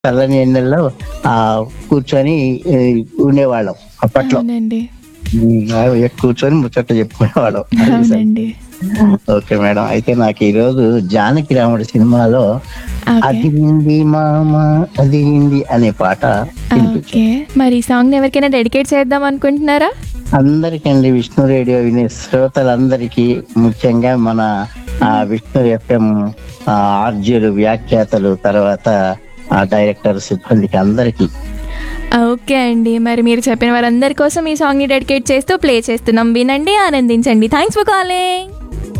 చల్లని ఎండల్లో ఆ కూర్చొని ఏ, ఉండేవాళ్ళం అప్పట్లో అవునండి ఉమ్, ఆ, కూర్చొని ముచ్చట చెప్పుకునేవాళ్ళం అది సంగతి. అవునండి ఓకే మేడం అయితే నాకు ఈ రోజు జానకి రాముడి సినిమాలో ఓకే అదిరింది మామ అదిరింది అనే పాట వినిపించు ఓకే మరి ఈ సాంగ్ ఎవరికైనా డెడికేట్ చేద్దాం అనుకుంటున్నారా అందరికండి విష్ణు రేడియో వినే శ్రోతలందరికీ ముఖ్యంగా మన ఆ, విష్ణు ఎఫ్ఎం ఆర్జీలు వ్యాఖ్యాతలు తర్వాత ఆ డైరెక్టర్ సిబ్బందికి అందరికీ ఓకే అండి మరి మీరు చెప్పిన వారందరి కోసం ఈ సాంగ్ని డెడికేట్ చేస్తూ ప్లే చేస్తున్నాం వినండి ఆనందించండి థ్యాంక్స్ ఫర్ కాలింగ్